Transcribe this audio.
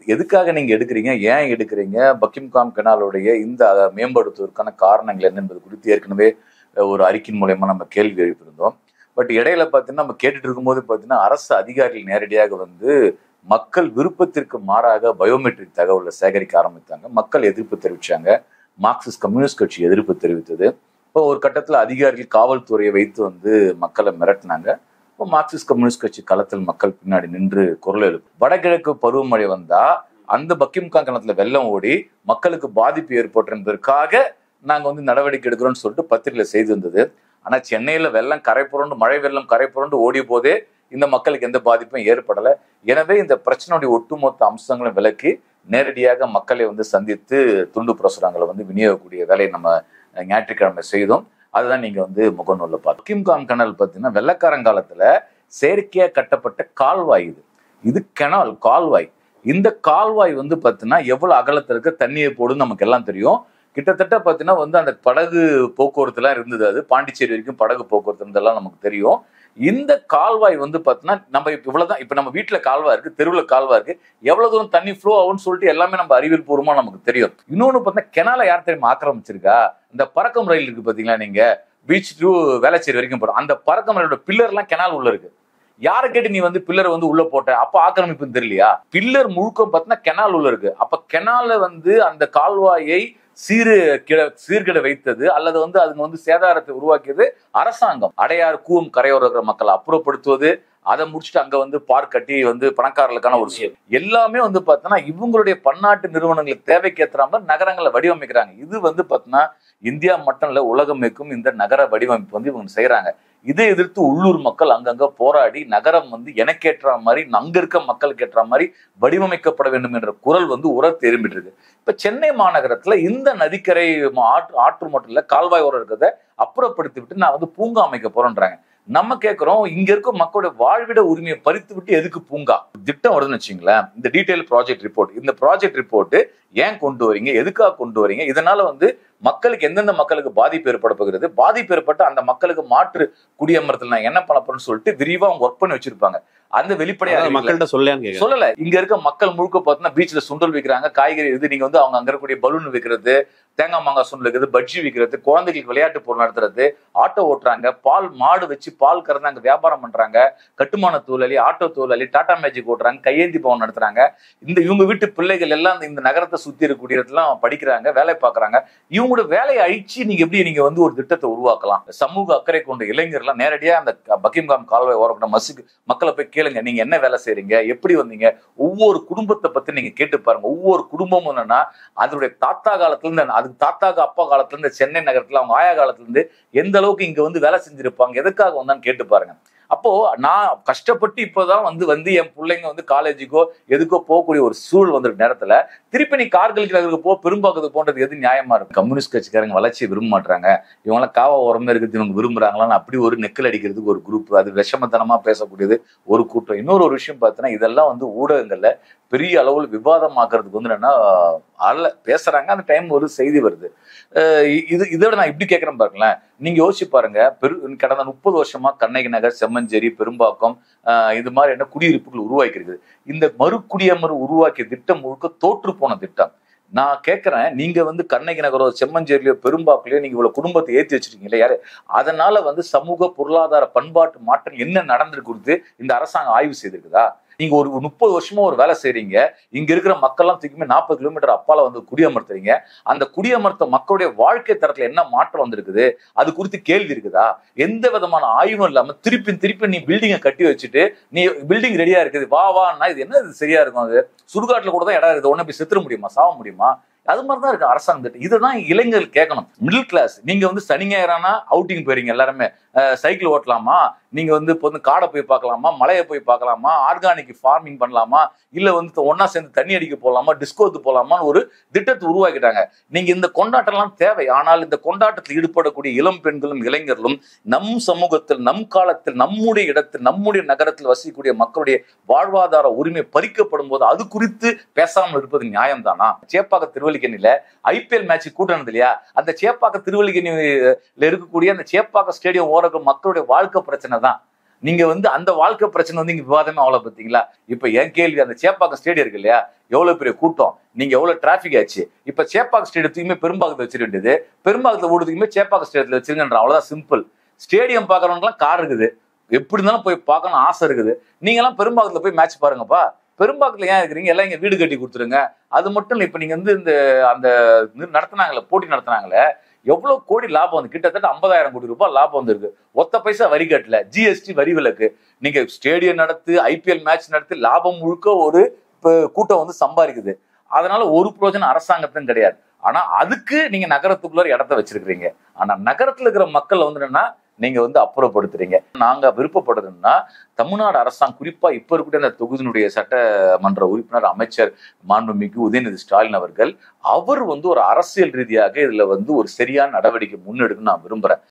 எதுக்காக நீங்க எடுக்கிறீங்க ஏன் எடுக்கிறீங்க பக்கிம்காம் கெனாலுடைய இந்த அதை மேம்படுத்துவதற்கான காரணங்கள் என்ன என்பது குறித்து ஏற்கனவே அஹ், ஒரு அறிக்கையின் மூலயமா நம்ம கேள்வி எழுப்பியிருந்தோம் பட் இடையில பார்த்தீங்கன்னா நம்ம கேட்டுட்டு இருக்கும்போது பார்த்தீங்கன்னா அரசு அதிகாரிகள் நேரடியாக வந்து மக்கள் விருப்பத்திற்கு மாறாக பயோமெட்ரிக் தகவலை சேகரிக்க ஆரம்பித்தாங்க மக்கள் எதிர்ப்பு தெரிவிச்சாங்க மார்க்சிஸ்ட் கம்யூனிஸ்ட் கட்சி எதிர்ப்பு தெரிவித்தது இப்போ ஒரு கட்டத்தில் அதிகாரிகள் காவல்துறையை வைத்து வந்து மக்களை மிரட்டினாங்க இப்போ மார்க்சிஸ்ட் கம்யூனிஸ்ட் கட்சி களத்தில் மக்கள் பின்னாடி நின்று குரல் எழுப்பு வடகிழக்கு பருவமழை வந்தா அந்த பக்கிம்காங் கணத்துல வெள்ளம் ஓடி மக்களுக்கு பாதிப்பு ஏற்பட்டு என்பதற்காக நாங்க வந்து நடவடிக்கை எடுக்கிறோம்னு சொல்லிட்டு பத்திரிகையில செய்து வந்தது ஆனா சென்னையில வெள்ளம் கரை புரண்டு மழை வெள்ளம் கரை புரண்டு ஓடிய போதே இந்த மக்களுக்கு எந்த பாதிப்பும் ஏற்படல எனவே இந்த பிரச்சனையுடைய ஒட்டுமொத்த அம்சங்களும் விலக்கி நேரடியாக மக்களை வந்து சந்தித்து துண்டு பிரசுரங்களை வந்து விநியோகக்கூடிய வேலையை நம்ம அஹ், ஞாயிற்றுக்கிழமை செய்தோம் அதுதான் நீங்க வந்து முகநூல்ல பார்த்தோம் கிம்காம் கனல் பார்த்தீங்கன்னா வெள்ளக்காரங்காலத்துல செயற்கையா கட்டப்பட்ட கால்வாய் இது இது கெனால் கால்வாய் இந்த கால்வாய் வந்து பார்த்தீங்கன்னா எவ்வளவு அகலத்துல இருக்க தண்ணியை போடுன்னு நமக்கு எல்லாம் தெரியும் கிட்டத்தட்ட பார்த்தீங்கன்னா வந்து அந்த படகு போக்குவரத்துலாம் இருந்தது அது பாண்டிச்சேரி வரைக்கும் படகு போக்குவரத்து இருந்ததெல்லாம் நமக்கு தெரியும் இந்த கால்வாய் வந்து பார்த்தீங்கன்னா நம்ம இப்போ இவ்வளவுதான் இப்போ நம்ம வீட்டில் கால்வாய் இருக்கு தெருவில் கால்வாய் இருக்கு எவ்வளவு தூரம் தண்ணி ஃப்ளோ ஆகும்னு சொல்லிட்டு எல்லாமே நம்ம அறிவியல் பூர்வமா நமக்கு தெரியும் இன்னொன்று பார்த்தீங்கன்னா கெனால யார் தெரியுமா ஆக்கிரமிச்சிருக்கா இந்த பறக்கும் ரயில் இருக்கு பார்த்தீங்களா நீங்க பீச் டு வேளச்சேரி வரைக்கும் போறோம் அந்த பறக்கும் ரயிலோட பில்லர்லாம் கெனால் உள்ள இருக்கு யாரை கேட்டு நீ வந்து பில்லர் வந்து உள்ள போட்ட அப்ப ஆக்கிரமிப்புன்னு தெரியலையா பில்லர் முழுக்க பார்த்தீங்கன்னா கெனால் உள்ள இருக்கு அப்ப கெனால வந்து அந்த கால்வாயை சீரு கிட சீர்கிட வைத்தது அல்லது வந்து அதுங்க வந்து சேதாரத்தை உருவாக்கியது அரசாங்கம் அடையாறு கூவம் கரையோரம் இருக்கிற மக்களை அப்புறப்படுத்துவது அதை முடிச்சுட்டு அங்க வந்து பார்க் கட்டி வந்து பணக்காரர்களுக்கான ஒரு விஷயம் எல்லாமே வந்து பார்த்தோன்னா இவங்களுடைய பன்னாட்டு நிறுவனங்களுக்கு தேவைக்கு ஏற்ற மாதிரி நகரங்களை வடிவமைக்கிறாங்க இது வந்து பார்த்தோன்னா இந்தியா மட்டும் இல்ல உலகமைக்கும் இந்த நகர வடிவமைப்பு வந்து இவங்க செய்யறாங்க இதை எதிர்த்து உள்ளூர் மக்கள் அங்கங்க போராடி நகரம் வந்து எனக்கேற்ற மாதிரி அங்க இருக்க மக்களுக்கு ஏற்ற மாதிரி வடிவமைக்கப்பட வேண்டும் என்ற குரல் வந்து உர திரும்பிட்டு இருக்கு இப்ப சென்னை மாநகரத்துல இந்த நதிக்கரை ம- ஆற்று ஆற்று மட்டும் இல்ல கால்வாய் ஓரம் இருக்கிறத அப்புறப்படுத்தி விட்டு நான் வந்து பூங்கா அமைக்க போறேன்றாங்க நம்ம கேட்கிறோம் இங்க இருக்க மக்களுடைய வாழ்விட உரிமையை பறித்து விட்டு எதுக்கு பூங்கா திட்டம் வருதுன்னு வச்சுங்களேன் இந்த டீடைல் ப்ராஜெக்ட் ரிப்போர்ட் இந்த ப்ராஜெக்ட் ரிப்போர்ட் ஏன் கொண்டு வரீங்க எதுக்காக கொண்டு வரீங்க இதனால வந்து மக்களுக்கு எந்தெந்த மக்களுக்கு பாதிப்பு ஏற்பட போகிறது பாதிப்பு ஏற்பட்டு அந்த மக்களுக்கு மாற்று குடியமர்த்தல் நான் என்ன பண்ண போறேன்னு சொல்லிட்டு விரிவா அவங்க ஒர்க் பண்ணி வச்சிருப்பாங்க அந்த வெளிப்படையா அதாவது அறிவிக்கல. மக்கள்கிட்ட சொல்லலையான்னு கேக்குறேன் சொல்லல இங்க இருக்க மக்கள் முழுக்க பார்த்தீங்கன்னா பீச்ல சுண்டல் விற்கிறாங்க காய்கறி இது நீங்க வந்து அவங்க அங்க இருக்கக்கூடிய பலூன் விற்கிறது தேங்காய் மாங்காய் சுண்டல் விற்கிறது பஜ்ஜி விற்கிறது குழந்தைகளுக்கு விளையாட்டு பொருள் நடத்துறது ஆட்டோ ஓட்டுறாங்க பால் மாடு வச்சு பால் கறந்து அங்க வியாபாரம் பண்றாங்க கட்டுமான தொழிலாளி ஆட்டோ தொழிலாளி டாடா மேஜிக் ஓட்டுறாங்க கையேந்தி பவன் நடத்துறாங்க இந்த இவங்க வீட்டு பிள்ளைகள் எல்லாம் இந்த- இந்த நகரத்தை சுத்தி இருக்கக்கூடிய இடத்துலாம் படிக்கிறாங்க வேலை பார்க்கறாங்க இவங்களோட வேலையை அழிச்சு நீங்க எப்படி நீங்க வந்து ஒரு திட்டத்தை உருவாக்கலாம் சமூக அக்கறை கொண்ட இளைஞர்லாம் நேரடியா அந்த பக்கிம்காம் கால்வாய் ஓரப்பட்ட மசுக்கு மக்களை போய் கேளுங்க நீங்க என்ன வேலை செய்றீங்க எப்படி வந்தீங்க ஒவ்வொரு குடும்பத்தை பத்தி நீங்க கேட்டு பாருங்க ஒவ்வொரு குடும்பமும் என்னன்னா அதனுடைய தாத்தா காலத்துல இருந்து அதுக்கு தாத்தாக்கு அப்பா காலத்துல இருந்து சென்னை நகரத்துல அவங்க ஆயா காலத்துல இருந்து எந்த அளவுக்கு இங்க வந்து வேலை செஞ்சிருப்பாங்க எதுக்காக வந்தான்னு கேட்டு பாருங்க அப்போ நான் கஷ்டப்பட்டு இப்போதான் வந்து வந்து என் பிள்ளைங்க வந்து காலேஜுக்கோ எதுக்கோ போகக்கூடிய ஒரு சூழல் வந்துருக்க நேரத்துல திருப்பி நீ கார்கில் நகருக்கு போ பெரும்பாக்கத்துக்கு போன்றது எது நியாயமா இருக்கும் கம்யூனிஸ்ட் கட்சிக்காரங்க வளர்ச்சியை விரும்ப மாட்டாங்க இவங்களாம் காவா உரமே இருக்கிறது இவங்க விரும்புறாங்களான்னு அப்படி ஒரு நெக்கல் அடிக்கிறதுக்கு ஒரு குரூப் அது விஷமத்தனமா பேசக்கூடியது ஒரு கூட்டம் இன்னொரு ஒரு விஷயம் பார்த்தீங்கன்னா இதெல்லாம் வந்து ஊடகங்கள்ல பெரிய அளவில் விவாதமாக்குறதுக்கு வந்து என்னன்னா அல்ல பேசுறாங்க அந்த டைம் ஒரு செய்தி வருது அஹ் இது இதோட நான் இப்படி கேட்கறேன் பாருங்களேன் நீங்க யோசிச்சு பாருங்க பெரு கடந்த முப்பது வருஷமா கண்ணகி நகர் செம்மஞ்சேரி பெரும்பாக்கம் அஹ் இது மாதிரி என்ன குடியிருப்புகள் உருவாக்கி இருக்குது இந்த மறுகுடியமர் உருவாக்கிய திட்டம் முழுக்க தோற்று போன திட்டம் நான் கேட்கறேன் நீங்க வந்து கண்ணகி நகரோ செம்மஞ்சேரியிலயோ பெரும்பாக்கிலையோ நீங்க இவ்வளவு குடும்பத்தை ஏத்தி வச்சிருக்கீங்களே யாரு அதனால வந்து சமூக பொருளாதார பண்பாட்டு மாற்றம் என்ன நடந்திருக்கு குறித்து இந்த அரசாங்கம் ஆய்வு செய்திருக்குதா நீங்க ஒரு முப்பது வருஷமா ஒரு வேலை செய்றீங்க இங்க இருக்கிற மக்கள்லாம் தூக்கி நாற்பது கிலோமீட்டர் அப்பால வந்து குடியமர்த்துறீங்க அந்த குடியமர்த்த மக்களுடைய வாழ்க்கை தரத்துல என்ன மாற்றம் வந்திருக்குது அது குறித்து கேள்வி இருக்குதா எந்த விதமான ஆய்வும் இல்லாம திருப்பி திருப்பி நீ பில்டிங்கை கட்டி வச்சுட்டு நீ பில்டிங் ரெடியா இருக்குது வா வான்னா இது என்ன இது சரியா இருக்கும் அது சுடுகாட்டுல கூட தான் இடம் இருக்குது உடனே போய் செத்துற முடியுமா சாவ முடியுமா அது மாதிரி தான் இருக்கு அரசாங்கம் திட்டம் இதுதான் இளைஞர்கள் கேட்கணும் மிடில் கிளாஸ் நீங்க வந்து சனி ஞாயிறானா அவுட்டிங் போறீங்க எல்லாருமே சைக்கிள் ஓட்டலாமா நீங்க வந்து இப்போ வந்து காடை போய் பார்க்கலாமா மலையை போய் பார்க்கலாமா ஆர்கானிக் ஃபார்மிங் பண்ணலாமா இல்ல வந்து ஒண்ணா சேர்ந்து தண்ணி அடிக்க போகலாமா டிஸ்கோத்து போகலாமான்னு ஒரு திட்டத்தை உருவாக்கிட்டாங்க நீங்க இந்த கொண்டாட்டம்லாம் தேவை ஆனால் இந்த கொண்டாட்டத்தில் ஈடுபடக்கூடிய இளம் பெண்களும் இளைஞர்களும் நம் சமூகத்தில் நம் காலத்தில் நம்முடைய இடத்தில் நம்முடைய நகரத்தில் வசிக்கக்கூடிய மக்களுடைய வாழ்வாதார உரிமை பறிக்கப்படும் போது அது குறித்து பேசாமல் இருப்பது நியாயம்தானா சேப்பாக்க திருவல்லிக்கண்ணில ஐபிஎல் மேட்ச் கூட்டினது இல்லையா அந்த சேப்பாக்க திருவல்லிக்கண்ணில இருக்கக்கூடிய அந்த சேப்பாக்க ஸ்டேடியம் ஓரக்க மக்களுடைய வாழ்க்கை பிரச்சனை தான் நீங்க வந்து அந்த வாழ்க்கை பிரச்சனை வந்து இங்க விவாதமே அவ்வளவு பார்த்தீங்களா இப்ப என் கேள்வி அந்த சேப்பாக்கம் ஸ்டேடியம் இருக்கு இல்லையா எவ்வளவு பெரிய கூட்டம் நீங்க எவ்வளவு டிராபிக் ஆச்சு இப்ப சேப்பாக்கம் ஸ்டேடியத்துக்குமே பெரும்பாக்கத்தை வச்சிட வேண்டியது பெரும்பாக்கத்துல ஓடுறதுக்குமே சேப்பாக்கம் ஸ்டேடியத்துல வச்சிருங்கன்ற அவ்வளவுதான் சிம்பிள் ஸ்டேடியம் பாக்குறவங்களுக்குலாம் கார் இருக்குது எப்படி இருந்தாலும் போய் பார்க்கணும் ஆசை இருக்குது நீங்க எல்லாம் பெரும்பாக்கத்துல போய் மேட்ச் பாருங்கப்பா பெரும்பாக்கத்துல ஏன் இருக்கிறீங்க எல்லாம் இங்க வீடு கட்டி கொடுத்துருங்க அது மட்டும் இல்லை இப்ப நீங்க வந்து இந்த அந்த நடத்தினாங்களே போட்டி நடத்தினாங்களே எவ்வளவு கோடி லாபம் வந்து கிட்டத்தட்ட ஐம்பதாயிரம் கோடி ரூபாய் லாபம் வந்திருக்கு ஒத்த பைசா வரி கட்டல ஜிஎஸ்டி வரி விலக்கு நீங்க ஸ்டேடியம் நடத்து ஐபிஎல் மேட்ச் நடத்தி லாபம் முழுக்க ஒரு ப- கூட்டம் வந்து சம்பாதிக்குது அதனால ஒரு பிரயோஜனம் அரசாங்கத்துக்கும் கிடையாது ஆனா அதுக்கு நீங்க நகரத்துக்குள்ள இடத்த வச்சிருக்கிறீங்க ஆனா நகரத்துல இருக்கிற மக்கள் வந்து என்னன்னா நீங்க வந்து அப்புறப்படுத்துறீங்க நாங்க விருப்பப்படுறதுன்னா தமிழ்நாடு அரசாங்கம் குறிப்பா இப்ப இருக்கக்கூடிய அந்த தொகுதியினுடைய சட்டமன்ற உறுப்பினர் அமைச்சர் மாண்புமிகு உதயநிதி ஸ்டாலின் அவர்கள் அவர் வந்து ஒரு அரசியல் ரீதியாக இதுல வந்து ஒரு சரியான நடவடிக்கை முன்னெடுக்கணும்னு நான் விரும்புறேன்